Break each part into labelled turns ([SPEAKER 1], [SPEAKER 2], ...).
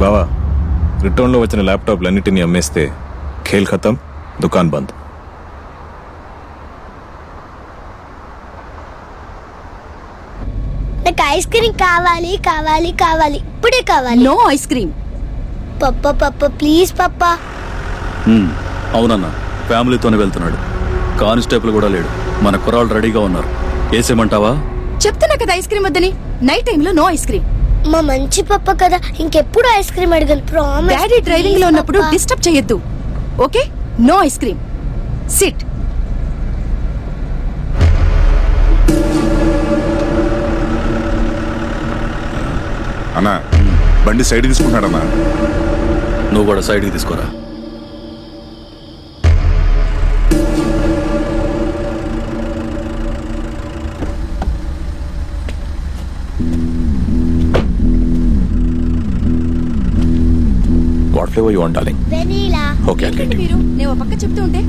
[SPEAKER 1] బావా రిటర్న్లో వచ్చిన ల్యాప్టాప్లన్నిటినీ అమ్మేస్తే ఖేల్ ఖతం దుకాన్ బంద్
[SPEAKER 2] నాకు ఐస్ క్రీమ్ కావాలి కావాలి కావాలి ఇప్పుడే కావాలి
[SPEAKER 3] నో ఐస్ క్రీమ్
[SPEAKER 2] పప్ప పప్ప ప్లీజ్ పప్ప
[SPEAKER 4] హ్మ్, అవునన్నా ఫ్యామిలీతోనే వెళ్తున్నాడు కానిస్టేబుల్ కూడా లేడు మన కుర్రాళ్ళు రెడీగా ఉన్నారు వేసేయమంటావా
[SPEAKER 3] చెప్తున్నా కదా ఐస్ క్రీమ్ వద్దని నైట్ టైంలో నో ఐస్ క్రీమ్
[SPEAKER 2] మా మంచి పప్ప కదా ఇంకెప్పుడు ఐస్ క్రీమ్ అడగను ప్రామిస్
[SPEAKER 3] డాడీ డ్రైవింగ్ లో ఉన్నప్పుడు డిస్టర్బ్ చేయొద్దు okay no ice cream sit
[SPEAKER 5] అన్నా బండి సైడ్ తీసుకుంటాడన్నా
[SPEAKER 4] నువ్వు కూడా సైడ్కి తీసుకోరా
[SPEAKER 1] what flavour you want darling
[SPEAKER 2] vanilla
[SPEAKER 1] okay I'll get
[SPEAKER 3] మీరు నేను ఓ పక్క చెప్తూ ఉంటే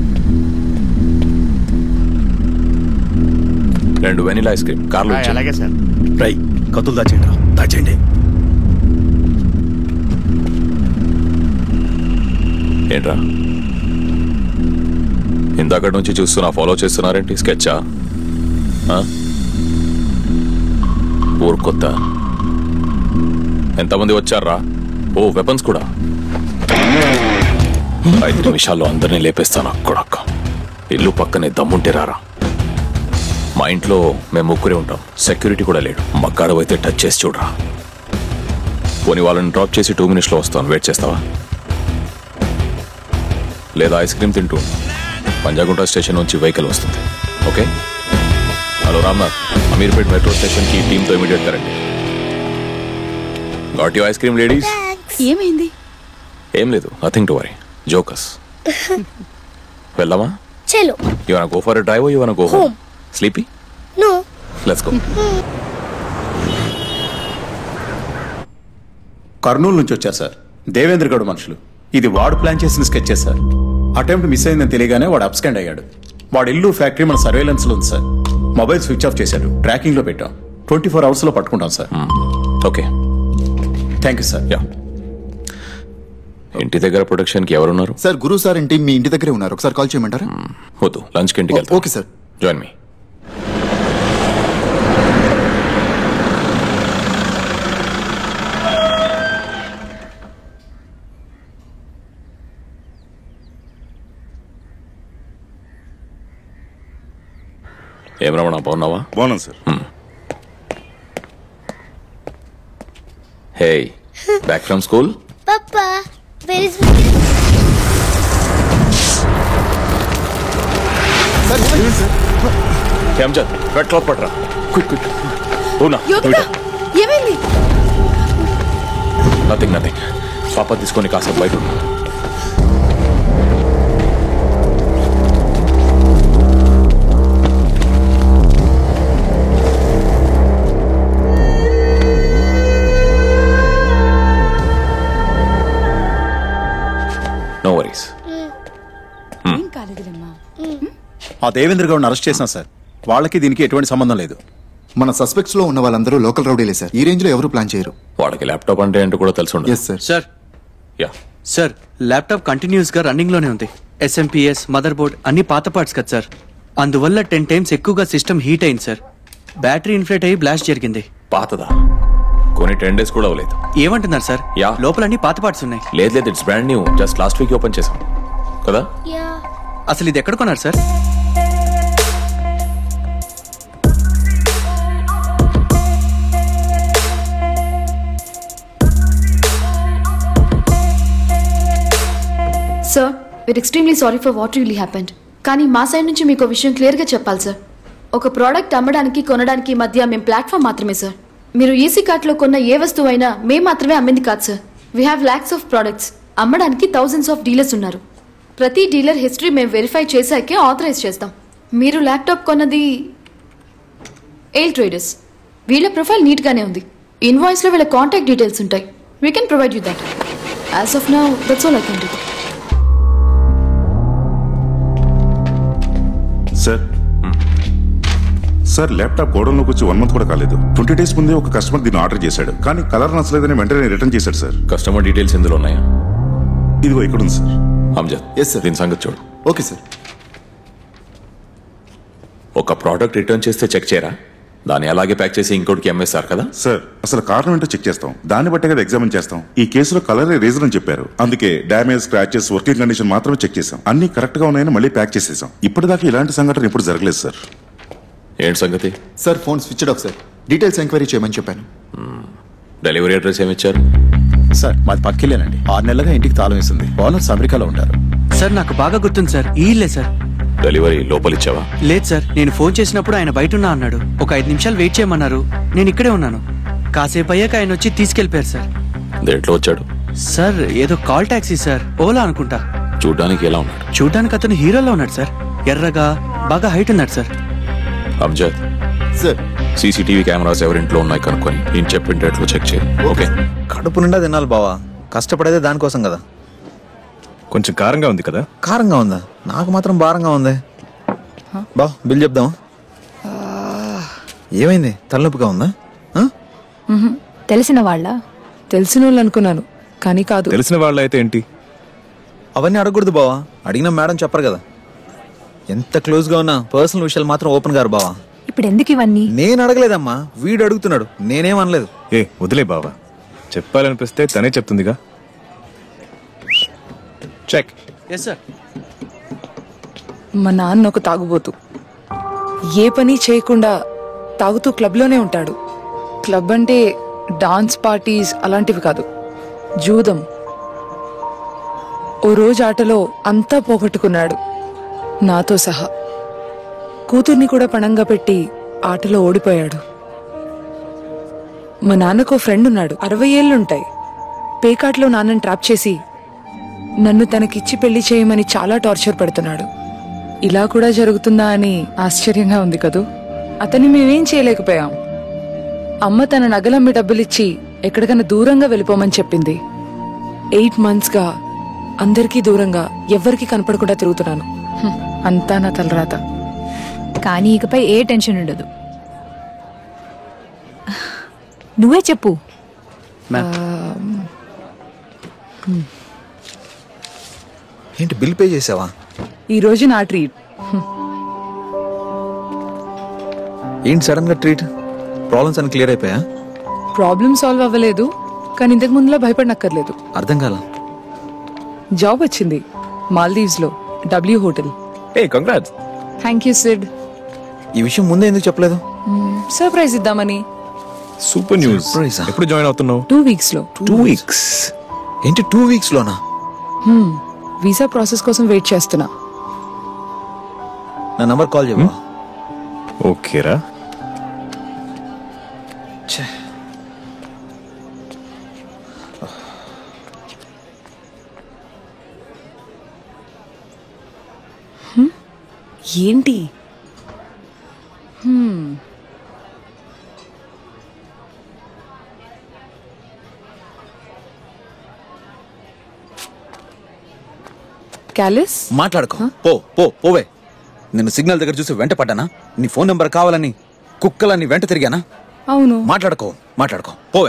[SPEAKER 1] రెండు వెనిలా ఐస్ క్రీమ్ కార్లో
[SPEAKER 6] అలాగే సార్
[SPEAKER 4] రై కత్తులు దాచేయండి రా దాచేయండి
[SPEAKER 1] ఏంట్రా ఇందాక నుంచి చూస్తున్నా ఫాలో చేస్తున్నారేంటి స్కెచ్చా ఆ? ఊరు కొత్త ఎంతమంది వచ్చారా ఓ వెపన్స్ కూడా ఐదు నిమిషాల్లో అందరినీ లేపేస్తాను కొడక్క ఇల్లు పక్కనే దమ్ముంటే రారా మా ఇంట్లో మేము ముగ్గురే ఉంటాం సెక్యూరిటీ కూడా లేడు మగ్గాడు అయితే టచ్ చేసి చూడరా పోనీ వాళ్ళని డ్రాప్ చేసి టూ మినిట్స్లో వస్తాను వెయిట్ చేస్తావా లేదా ఐస్ క్రీమ్ తింటూ ఉండు. పంజాగుంట స్టేషన్ నుంచి వెహికల్ వస్తుంది okay hello Ramnath Ameerpet metro స్టేషన్కి టీంతో ఇమీడియట్ రండి got you ice cream ladies
[SPEAKER 3] ఏమైంది
[SPEAKER 1] ఏం లేదు నథింగ్ టు వరీ జోకస్ వెళ్దామా
[SPEAKER 2] చలో
[SPEAKER 1] you want go for drive you want go home
[SPEAKER 2] Home.
[SPEAKER 1] Sleepy
[SPEAKER 2] no
[SPEAKER 1] let's go
[SPEAKER 7] Kurnool నుంచి వచ్చారు సార్ దేవేంద్ర గౌడ్ మనుషులు ఇది వాడు ప్లాన్ చేసిన స్కెచ్ సార్ అటెంప్ట్ మిస్ అయిందని తెలియగానే వాడు అబ్స్కాండ్ అయ్యాడు వాడి ఇల్లు ఫ్యాక్టరీ మన సర్వేలెన్స్ లో ఉంది సార్ మొబైల్ స్విచ్ ఆఫ్ చేశాడు ట్రాకింగ్ లో పెట్టాం ట్వంటీ ఫోర్ అవర్స్ లో పట్టుకుంటాం sir
[SPEAKER 1] okay
[SPEAKER 7] thank you sir
[SPEAKER 1] yeah ఇంటి దగ్గర ప్రొడక్షన్కి ఎవరున్నారు
[SPEAKER 8] సార్ గురు సార్ ఏంటి మీ ఇంటి దగ్గరే ఉన్నారు ఒకసారి కాల్ చేయమంటారా
[SPEAKER 1] వద్దు లంచ్కి ఇంటికి వెళ్తాం
[SPEAKER 8] ఓకే సార్
[SPEAKER 1] జాయిన్ మీ ఏం రమణ బాగున్నావా
[SPEAKER 5] బాగున్నాను sir
[SPEAKER 1] hey back from school
[SPEAKER 2] పప్ప వెర్ ఇస్
[SPEAKER 8] సార్ ఏమైంది సార్
[SPEAKER 1] ఎంజద్ రెడ్ క్లాత్ పట్టరా క్విక్ క్విక్ ఓనా
[SPEAKER 3] యోగిత ఏమైంది
[SPEAKER 1] నథింగ్ నథింగ్ పాప తీసుకొని కాసేపు బయట ఉండు. నో వరీస్
[SPEAKER 3] ఏం కాలేదులేమ్మా
[SPEAKER 7] ఆ దేవేంద్ర గౌడ్ని అరెస్ట్ చేసాం సార్ వాళ్ళకి దీనికి ఎటువంటి సంబంధం లేదు
[SPEAKER 8] మన సస్పెక్ట్స్ లో ఉన్న వాళ్ళందరూ లోకల్ రౌడీలే సార్ ఈ రేంజ్ లో ఎవరు ప్లాన్ చేయరు
[SPEAKER 1] వాళ్ళకి ల్యాప్టాప్ అంటే ఏంటో కూడా తెలిసి ఉండదు
[SPEAKER 8] yes sir
[SPEAKER 9] sir
[SPEAKER 1] yeah
[SPEAKER 9] sir laptop continuous గా రన్నింగ్ లోనే ఉంది ఎస్ఎంపిఎస్ మదర్ బోర్డ్ అన్ని పాత పార్ట్స్ కదా సార్ అందువల్ల టెన్ టైమ్స్ ఎక్కువగా సిస్టమ్ హీట్ అయింది సార్ బ్యాటరీ ఇన్ఫ్లేట్ అయ్యి బ్లాస్ట్ జరిగింది
[SPEAKER 1] పాతదా కొన్ని టెన్ డేస్ కూడా అవ్వలేదు
[SPEAKER 9] ఏమంటున్నారు సార్
[SPEAKER 1] యా.
[SPEAKER 9] లోపల అన్ని పాత పార్ట్స్ ఉన్నాయి
[SPEAKER 1] లేదు లేదు it's brand new just last week open చేసాం కదా
[SPEAKER 2] యా
[SPEAKER 9] అసలు ఇది ఎక్కడ కొన్నారు sir
[SPEAKER 10] sir we're extremely sorry for what really happened కానీ మా సైడ్ నుంచి మీకు విషయం క్లియర్గా చెప్పాలి సార్ ఒక ప్రోడక్ట్ అమ్మడానికి కొనడానికి మధ్య మేము ప్లాట్ఫామ్ మాత్రమే సార్ మీరు ఈసీ కార్ట్లో కొన్న ఏ వస్తువు అయినా మేము మాత్రమే అమ్మింది కాదు sir we have lakhs of products అమ్మడానికి థౌజండ్స్ ఆఫ్ డీలర్స్ ఉన్నారు ప్రతి డీలర్ హిస్టరీ మేము వెరిఫై చేశాకే ఆథరైజ్ చేస్తాం మీరు ల్యాప్టాప్ కొన్నది ఎయిల్ ట్రేడర్స్ వీళ్ళ ప్రొఫైల్ నీట్గానే ఉంది ఇన్వాయిస్లో వీళ్ళ కాంటాక్ట్ డీటెయిల్స్ ఉంటాయి we can provide you that as of now that's all I can do
[SPEAKER 5] sir sir laptop గోడంలోకి వచ్చి వన్ మంత్ కూడా కాలేదు ట్వంటీ డేస్ ముందే ఒక కస్టమర్ దీన్ని ఆర్డర్ చేశాడు కానీ కలర్ నచ్చలేదని వెంటనే రిటర్న్ చేశాడు సార్
[SPEAKER 1] కస్టమర్ డీటెయిల్స్ ఇందులో ఉన్నాయా
[SPEAKER 5] ఇదిగో ఇక్కడ ఉంది సార్
[SPEAKER 1] అమ్జద్
[SPEAKER 8] Yes, sir.
[SPEAKER 1] దీని సంగతి చూడు
[SPEAKER 8] ఓకే సార్
[SPEAKER 1] ఒక ప్రోడక్ట్ రిటర్న్ చేస్తే చెక్ చేయరా దాన్ని అలాగే ప్యాక్ చేసి ఇంకోటికి అమ్మేస్తారు కదా
[SPEAKER 5] సార్ అసలు కారణం ఏంటో చెక్ చేస్తాం దాన్ని బట్టే కదా ఎగ్జామిన్ చేస్తాం ఈ కేసులో కలర్ రీజన్ అని చెప్పారు అందుకే డ్యామేజ్ స్క్రాచెస్ వర్కింగ్ కండిషన్ మాత్రమే చెక్ చేసాం అన్ని కరెక్ట్ గా ఉన్నాయని మళ్ళీ ప్యాక్ చేసేసాం ఇప్పటిదాకా ఇలాంటి సంఘటన ఎప్పుడు జరగలేదు సార్
[SPEAKER 1] ఏంటి సంగతి
[SPEAKER 8] sir phone switched off sir details enquiry చేయమని చెప్పాను
[SPEAKER 1] డెలివరీ అడ్రస్ ఏమి ఇచ్చారు
[SPEAKER 7] సార్ మాది పక్కిల్లేనండి ఆరు నెలలుగా ఇంటికి తాళం వేసింది ఓనర్స్ అమెరికాలో ఉంటారు
[SPEAKER 9] సార్ నాకు బాగా గుర్తుంది సార్ ఈ ఇల్లే సార్
[SPEAKER 1] డెలివరీ లోపల ఇచ్చావా
[SPEAKER 9] లేదు సార్ నేను ఫోన్ చేసినప్పుడు ఆయన బయట ఉన్నా అన్నాడు ఒక ఐదు నిమిషాలు వెయిట్ చేయమన్నారు నేను ఇక్కడే ఉన్నాను కాసేపు అయ్యాక ఆయన వచ్చి తీసుకెళ్లిపోయారు సార్
[SPEAKER 1] దేంట్లో వచ్చాడు
[SPEAKER 9] సార్ ఏదో కాల్ టాక్సీ సార్ ఓలా అనుకుంటా
[SPEAKER 1] చూడ్డానికి ఎలా ఉన్నాడు
[SPEAKER 9] చూడడానికి అతను హీరోలో ఉన్నాడు సార్ ఎర్రగా బాగా హైట్ ఉన్నాడు sir
[SPEAKER 1] Amjad
[SPEAKER 8] sir
[SPEAKER 1] CCTV cameras ఎవరింట్లో ఉన్నాయి కనుక్కొని నేను చెప్పిండేట్లు చెక్ చేయి ఓకే
[SPEAKER 6] కడుపు నిండా తినాలి బావా కష్టపడేదే దానికోసం కదా
[SPEAKER 11] కొంచెం కారంగా ఉంది కదా
[SPEAKER 6] కారంగా ఉందా నాకు మాత్రం భారంగా ఉంది బా బిల్ చెప్దాం ఏమైంది తలనొప్పిగా ఉందా ఆ?
[SPEAKER 3] తెలిసిన వాళ్ళ తెలిసిన వాళ్ళు అనుకున్నాను కానీ కాదు
[SPEAKER 11] తెలిసిన వాళ్ళ అయితే ఏంటి
[SPEAKER 6] అవన్నీ అడగకూడదు బావా అడిగినా మేడం చెప్పరు కదా ఎంత క్లోజ్ గా ఉన్నా పర్సనల్ విషయాలు మాత్రం ఓపెన్ గారు బావా
[SPEAKER 3] ఇప్పుడు ఎందుకు ఇవన్నీ
[SPEAKER 6] నేను అడగలేదమ్మా వీడు అడుగుతున్నాడు నేనేం అనలేదు
[SPEAKER 11] ఏ వదిలే బావా చెప్పాలనిపిస్తే తనే చెప్తుందిగా చెక్
[SPEAKER 9] ఎస్ సార్
[SPEAKER 3] మా నాన్న ఒక తాగుబోతు ఏ పని చేయకుండా తాగుతూ క్లబ్లోనే ఉంటాడు క్లబ్ అంటే డాన్స్ పార్టీస్ అలాంటివి కాదు జూదం ఓ రోజు ఆటలో అంతా పోగొట్టుకున్నాడు నాతో సహా కూతుర్ని కూడా పణంగా పెట్టి ఆటలో ఓడిపోయాడు మా నాన్నకు ఫ్రెండ్ ఉన్నాడు అరవై ఏళ్ళుంటాయి పేకాట్లో నాన్నని ట్రాప్ చేసి నన్ను తనకిచ్చి పెళ్లి చేయమని చాలా టార్చర్ పెడుతున్నాడు ఇలా కూడా జరుగుతుందా అని ఆశ్చర్యంగా ఉంది కదూ అతన్ని మేమేం చేయలేకపోయాం అమ్మ తన నగలమ్మి డబ్బులిచ్చి ఎక్కడికైనా దూరంగా వెళ్ళిపోమని చెప్పింది ఎయిట్ మంత్స్గా అందరికీ దూరంగా ఎవ్వరికీ కనపడకుండా తిరుగుతున్నాను హ్మ్, అంతా నా తలరాత
[SPEAKER 12] కానీ ఇకపై ఏ టెన్షన్ ఉండదు నువ్వే చెప్పు
[SPEAKER 6] ఏంటి బిల్ పే చేసావా
[SPEAKER 3] ఈ రోజు నా ట్రీట్
[SPEAKER 6] ఏంటి సడన్ గా ట్రీట్ ప్రాబ్లమ్స్ అన్ని క్లియర్ అయిపోయా
[SPEAKER 3] ప్రాబ్లం సాల్వ్ అవ్వలేదు కానీ ఇంతకు ముందులా భయపడనక్కర్లేదు
[SPEAKER 6] అర్థం కాల
[SPEAKER 3] జాబ్ వచ్చింది మాల్దీవ్స్ లో డబ్ల్యూ హోటల్
[SPEAKER 11] ఏ కంగ్రాట్స్
[SPEAKER 3] థ్యాంక్ యూ సిడ్
[SPEAKER 6] ఈ విషయం ముందే ఎందుకు చెప్పలేదు
[SPEAKER 3] సర్ప్రైజ్ ఇద్దామని
[SPEAKER 11] సూపర్ న్యూస్
[SPEAKER 6] Surprise ఆ?
[SPEAKER 11] ఎప్పుడు జాయిన్ అవుతున్నావు
[SPEAKER 3] టూ వీక్స్ లో
[SPEAKER 11] టూ వీక్స్
[SPEAKER 6] ఏంటి టూ వీక్స్ లోనా
[SPEAKER 3] హ్మ్, వీసా ప్రాసెస్ కోసం వెయిట్ చేస్తున్నా
[SPEAKER 6] నా నంబర్ కాల్ చేయవా
[SPEAKER 11] ఓకేరా
[SPEAKER 3] ఏంటి క్యాలిస్
[SPEAKER 6] మాట్లాడుకో పో పో పోవే నిన్ను సిగ్నల్ దగ్గర చూసి వెంట పడ్డానా నీ ఫోన్ నెంబర్ కావాలని కుక్కలని వెంట తిరిగానా
[SPEAKER 3] అవును
[SPEAKER 6] మాట్లాడుకో మాట్లాడుకో పోవే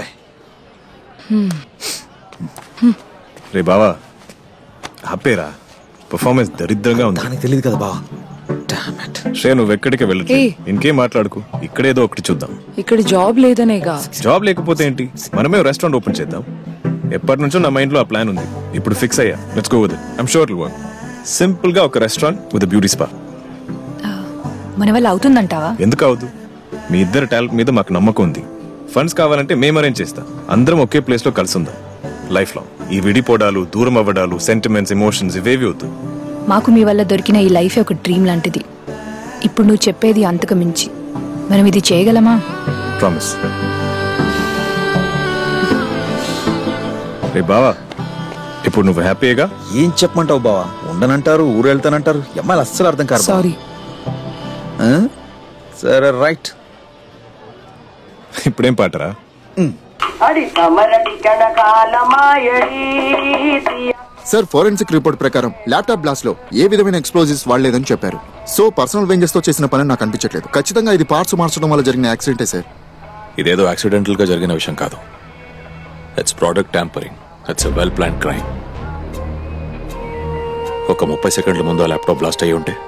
[SPEAKER 11] రే బావా ఆపేరా పర్ఫార్మెన్స్ దరిద్రంగా ఉంది
[SPEAKER 6] దానికి తెలియదు కదా బావా Damn it.
[SPEAKER 11] శ్రే నువ్వు ఎక్కడికి వెళ్ళట్లేదు
[SPEAKER 3] ఏయ్.
[SPEAKER 11] ఇంకేం మాట్లాడుకు ఇక్కడేదో ఒకటి చూద్దాం
[SPEAKER 3] ఇక్కడ జాబ్ లేదనేగా
[SPEAKER 11] జాబ్ లేకపోతే ఏంటి మనమే రెస్టారెంట్ ఓపెన్ చేద్దాం ఎప్పటి నుంచో నా మైండ్ లో ఆ ప్లాన్ ఉంది ఇప్పుడు ఫిక్స్ అయ్యా let's go with I'm sure work simple గా ఒక రెస్టారెంట్ విత్ బ్యూటీ స్పా
[SPEAKER 12] మన వల్ల అవుతుందంటావా
[SPEAKER 11] ఎందుకు అవదు మీ ఇద్దరు టాలెంట్ మీద మాకు నమ్మకం ఉంది ఫండ్స్ కావాలంటే మేము అరేంజ్ చేస్తాం అందరం ఒకే ప్లేస్ లో కలిసి ఉందాం లైఫ్ లో ఈ విడిపోవడాలు దూరం అవ్వడాలు సెంటిమెంట్స్ ఎమోషన్స్ ఇవేవి వద్దు
[SPEAKER 12] మాకు మీ వల్ల దొరికిన ఈ లైఫ్ ఒక డ్రీమ్ లాంటిది ఇప్పుడు నువ్వు చెప్పేది అంతకు మించి మనం ఇది చేయగలమా
[SPEAKER 11] ప్రామిస్ రే బావా ఇప్పుడు నువ్వు హ్యాపీగా
[SPEAKER 6] ఏం చెప్పమంటావు బావా ఉండనంటారు ఊరు వెళ్తానంటారు అమ్మాయిలు అస్సలు అర్థం కాదు బావ.
[SPEAKER 3] సారీ
[SPEAKER 6] ఆ? సరే రైట్
[SPEAKER 11] ఇప్పుడేం పాటరా
[SPEAKER 13] అడి సమరడి కనకాల మాయడి
[SPEAKER 8] సార్ ఫోరెన్సిక్ రిపోర్ట్ ప్రకారం ల్యాప్టాప్ బ్లాస్ట్ లో ఏ విధమైన ఎక్స్ప్లోజివ్స్ వాడలేదని చెప్పారు సో పర్సనల్ వెంజెస్ తో చేసిన పని నాకు అనిపించట్లేదు ఖచ్చితంగా ఇది పార్ట్స్ మార్చడం వల్ల జరిగిన యాక్సిడెంటే సార్
[SPEAKER 1] ఇదేదో యాక్సిడెంటల్ గా జరిగిన విషయం కాదు it's product tampering it's well plan crime ఒక ముప్పై సెకండ్ల ముందు ఆ ల్యాప్టాప్ బ్లాస్ట్ అయ్యి ఉంటే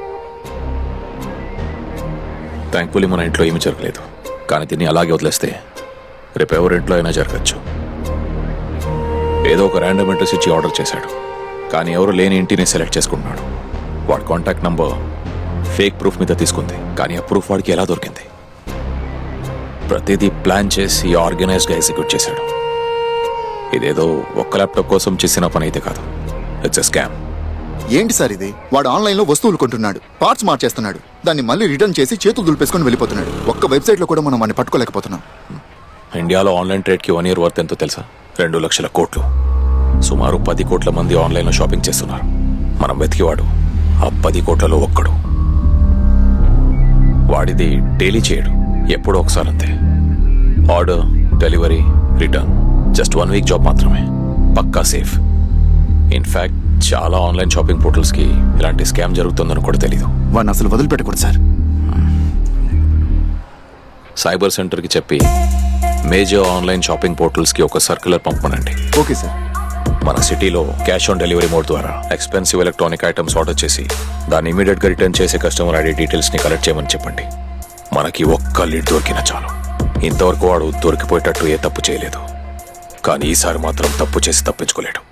[SPEAKER 1] థ్యాంక్ఫుల్లీ మన ఇంట్లో ఏమీ జరగలేదు కానీ దీన్ని అలాగే వదిలేస్తే రేపు ఎవరి ఇంట్లో అయినా జరగచ్చు ఏదో ఒక ర్యాండమ్ అడ్రస్ ఇచ్చి ఆర్డర్ చేశాడు కానీ ఎవరు లేని ఇంటిని సెలెక్ట్ చేసుకుంటున్నాడు వాడి కాంటాక్ట్ నంబర్ ఫేక్ ప్రూఫ్ మీద తీసుకుంది కానీ ఆ ప్రూఫ్ వాడికి ఎలా దొరికింది ప్రతిదీ ప్లాన్ చేసి ఆర్గనైజ్గా ఎగ్జిక్యూట్ చేశాడు ఇదేదో ఒక్క ల్యాప్టాప్ కోసం చేసిన పని అయితే కాదు ఇట్స్ ఎ స్కామ్
[SPEAKER 8] ఏంటి సార్ ఇది వాడు ఆన్లైన్ లో వస్తువులు కొంటున్నాడు పార్ట్స్ మార్చేస్తున్నాడు దాన్ని మళ్ళీ రిటర్న్ చేసి చేతులు దులిపేసుకొని వెళ్ళిపోతున్నాడు ఒక్క వెబ్సైట్ లో కూడా మనం వాడిని పట్టుకోలేకపోతున్నాం
[SPEAKER 1] ఇండియాలో ఆన్లైన్ ట్రేడ్కి వన్ ఇయర్ వర్త్ ఎంతో తెలుసా రెండు లక్షల కోట్లు సుమారు పది కోట్ల మంది ఆన్లైన్లో షాపింగ్ చేస్తున్నారు మనం వెతికివాడు ఆ పది కోట్లలో ఒక్కడు వాడిది డైలీ చేయడు ఎప్పుడో ఒకసారి అంతే order delivery return just one week job మాత్రమే పక్కా సేఫ్ ఇన్ఫ్యాక్ట్ చాలా ఆన్లైన్ షాపింగ్ పోర్టల్స్కి ఇలాంటి స్కామ్ జరుగుతుందని కూడా తెలీదు
[SPEAKER 8] వాడిని అసలు వదిలిపెట్టకూడదు సార్
[SPEAKER 1] సైబర్ సెంటర్కి చెప్పి మేజర్ ఆన్లైన్ షాపింగ్ పోర్టల్స్కి ఒక సర్క్యులర్ పంపనండి
[SPEAKER 8] ఓకే సార్
[SPEAKER 1] మన సిటీలో క్యాష్ ఆన్ డెలివరీ మోడ్ ద్వారా ఎక్స్పెన్సివ్ ఎలక్ట్రానిక్ ఐటమ్స్ ఆర్డర్ చేసి దాన్ని ఇమీడియట్ గా రిటర్న్ చేసే కస్టమర్ ఐడి డీటెయిల్స్ ని కలెక్ట్ చేయమని చెప్పండి మనకి ఒక్క లీడ్ దొరికినా చాలు ఇంతవరకు వాడు దొరికిపోయేటట్టు ఏ తప్పు చేయలేదు కానీ ఈసారి మాత్రం తప్పు చేసి తప్పించుకోలేడు